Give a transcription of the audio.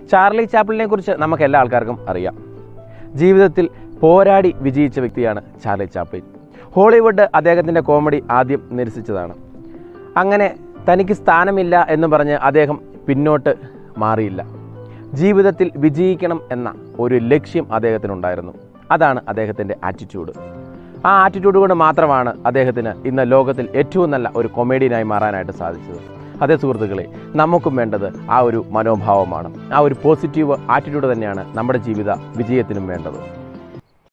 Charlie ചാപ്പിളിനെ കുറിച്ച് നമുക്ക് എല്ലാ ആൾക്കാർക്കും അറിയാം ജീവിതത്തിൽ പോരാടി വിജയിച്ച വ്യക്തിയാണ് ചാർലി ചാപ്ലിൻ ഹോളിവുഡ് അദ്ദേഹത്തിൻ്റെ കോമഡി ആദ്യം നിരസിച്ചതാണ് അങ്ങനെ തനിക്ക് സ്ഥാനമില്ല എന്ന് പറഞ്ഞ് അദ്ദേഹം പിന്നോട്ട് മാറിയില്ല ജീവിതത്തിൽ വിജയിക്കണം എന്ന ഒരു ലക്ഷ്യം അദ്ദേഹത്തിനുണ്ടായിരുന്നു അതാണ് അദ്ദേഹത്തിൻ്റെ ആറ്റിറ്റ്യൂഡ് ആ ആറ്റിറ്റ്യൂഡ് കൊണ്ട് മാത്രമാണ് അദ്ദേഹത്തിന് ഇന്ന് ലോകത്തിൽ ഏറ്റവും നല്ല ഒരു കൊമേഡിയനായി മാറാനായിട്ട് സാധിച്ചത് അതേ സുഹൃത്തുക്കളെ നമുക്കും വേണ്ടത് ആ ഒരു മനോഭാവമാണ് ആ ഒരു പോസിറ്റീവ് ആറ്റിറ്റ്യൂഡ് തന്നെയാണ് നമ്മുടെ ജീവിത വിജയത്തിനും വേണ്ടത്